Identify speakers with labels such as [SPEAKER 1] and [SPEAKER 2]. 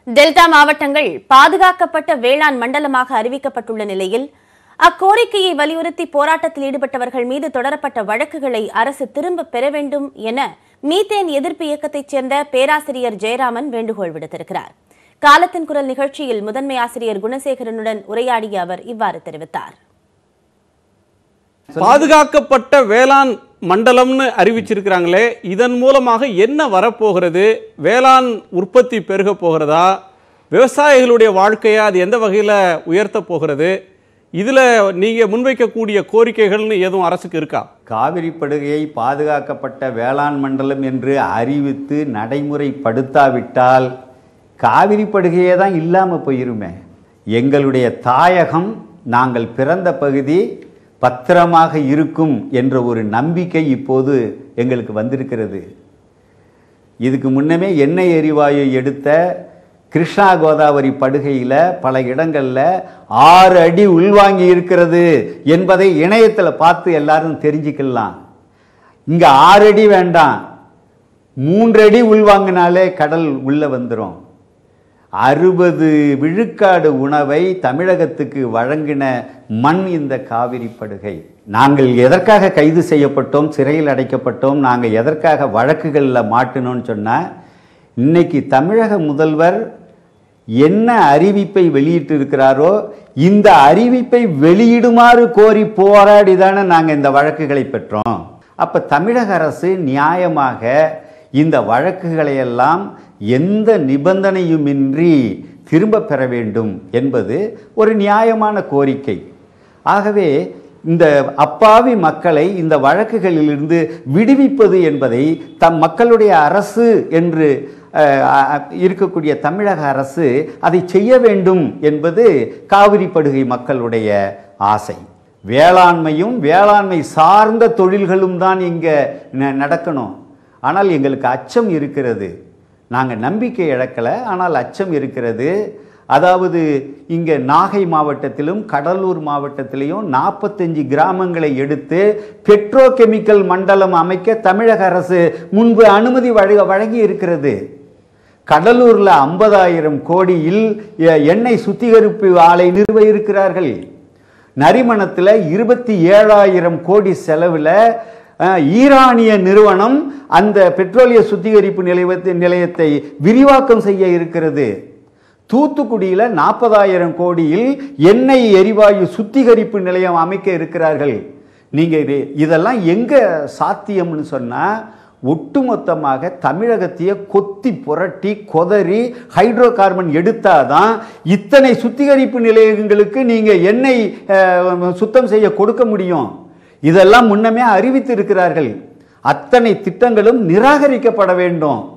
[SPEAKER 1] delta மாவட்டங்கள் பாதுகாக்கப்பட்ட வேளாண் மண்டலமாக அறிவிக்கப்பட்டுள்ள நிலையில் அக்கோரிக்கையை வலியுறுத்தி போராட்டத்தில் ஈடுபட்டவர்கள் மீது தொடரப்பட்ட வழக்குகளை அரசு திரும்பப் பெற வேண்டும் என மீத்தேன் எதிர்ப்பு இயக்கத்தைச் சேர்ந்த பேராசிரியர் ஜெயராமன் வேண்டுகோள் விடுத்திருக்கிறார் காலத்தின் குரல் நிகழ்ச்சியில் முதன்மை ஆசிரியர் குணசேகரனுடன் உரையாடிய அவர் இவ்வாறு தெரிவித்தார்
[SPEAKER 2] பாதுகாக்கப்பட்ட வேளாண் மண்டலம்னு அறிவிச்சிருக்கிறாங்களே இதன் மூலமாக என்ன வரப்போகிறது வேளாண் உற்பத்தி பெருக போகிறதா விவசாயிகளுடைய வாழ்க்கையை அது எந்த வகையில் உயர்த்த போகிறது இதில் நீங்கள் முன்வைக்கக்கூடிய கோரிக்கைகள்னு எதுவும் அரசுக்கு இருக்கா
[SPEAKER 3] காவிரி படுகையை பாதுகாக்கப்பட்ட வேளாண் மண்டலம் என்று அறிவித்து நடைமுறைப்படுத்தாவிட்டால் காவிரி படுகையே தான் இல்லாமல் போயிருமே எங்களுடைய தாயகம் நாங்கள் பிறந்த பகுதி பத்திரமாக இருக்கும் என்ற ஒரு நம்பிக்கை இப்போது எங்களுக்கு வந்திருக்கிறது இதுக்கு முன்னமே எண்ணெய் எரிவாயு எடுத்த கிருஷ்ணா கோதாவரி படுகையில் பல இடங்களில் ஆறு அடி உள்வாங்கி இருக்கிறது என்பதை இணையத்தில் பார்த்து எல்லாரும் தெரிஞ்சுக்கலாம் இங்கே ஆறு அடி வேண்டாம் மூன்று அடி உள்வாங்கினாலே கடல் உள்ளே வந்துடும் அறுபது விழுக்காடு உணவை தமிழகத்துக்கு வழங்கின மண் இந்த காவிரி படுகை நாங்கள் எதற்காக கைது செய்யப்பட்டோம் சிறையில் அடைக்கப்பட்டோம் நாங்கள் எதற்காக வழக்குகளில் மாட்டினோம்னு சொன்னால் இன்னைக்கு தமிழக முதல்வர் என்ன அறிவிப்பை வெளியிட்டு இருக்கிறாரோ இந்த அறிவிப்பை வெளியிடுமாறு கோரி போராடி தானே நாங்கள் இந்த வழக்குகளை பெற்றோம் அப்போ தமிழக அரசு நியாயமாக இந்த வழக்குகளை எல்லாம் எந்த நிபந்தனையுமின்றி திரும்ப பெற வேண்டும் என்பது ஒரு நியாயமான கோரிக்கை ஆகவே இந்த அப்பாவி மக்களை இந்த வழக்குகளிலிருந்து விடுவிப்பது என்பதை தம் மக்களுடைய அரசு என்று அஹ், அஹ், இருக்கக்கூடிய தமிழக அரசு அதை செய்ய வேண்டும் என்பது காவிரி படுகை மக்களுடைய ஆசை வேளாண்மையும் வேளாண்மை சார்ந்த தொழில்களும் தான் இங்கே ந- நடக்கணும் ஆனால் எங்களுக்கு அச்சம் இருக்கிறது நாங்கள் நம்பிக்கை இழக்கலை ஆனால் அச்சம் இருக்கிறது அதாவது இங்கே நாகை மாவட்டத்திலும் கடலூர் மாவட்டத்திலையும் நாற்பத்தஞ்சு கிராமங்களை எடுத்து பெட்ரோ கெமிக்கல் மண்டலம் அமைக்க தமிழக அரசு முன்பு அனுமதி வழங்க வழங்கி இருக்கிறது கடலூரில் ஐம்பதாயிரம் கோடியில் எ- எண்ணெய் சுத்திகரிப்பு ஆலை நிறுவ இருக்கிறார்கள் நரிமணத்தில் இருபத்தி ஏழாயிரம் கோடி செலவில் அஹ், ஈரானிய நிறுவனம் அந்த பெட்ரோலிய சுத்திகரிப்பு நிலையத்தை நிலையத்தை விரிவாக்கம் செய்ய இருக்கிறது தூத்துக்குடியில் நாற்பதாயிரம் கோடியில் எண்ணெய் எரிவாயு சுத்திகரிப்பு நிலையம் அமைக்க இருக்கிறார்கள் நீங்கள் இது இதெல்லாம் எங்கே சாத்தியம்னு சொன்னால் ஒட்டுமொத்தமாக தமிழகத்தையே கொத்தி புரட்டி கொதறி ஹைட்ரோ கார்பன் எடுத்தாதான் இத்தனை சுத்திகரிப்பு நிலையங்களுக்கு நீங்கள் எண்ணெய் அஹ், சுத்தம் செய்ய கொடுக்க முடியும் இதெல்லாம் முன்னமே அறிவித்து இருக்கிறார்கள் அத்தனை திட்டங்களும் நிராகரிக்கப்பட வேண்டும்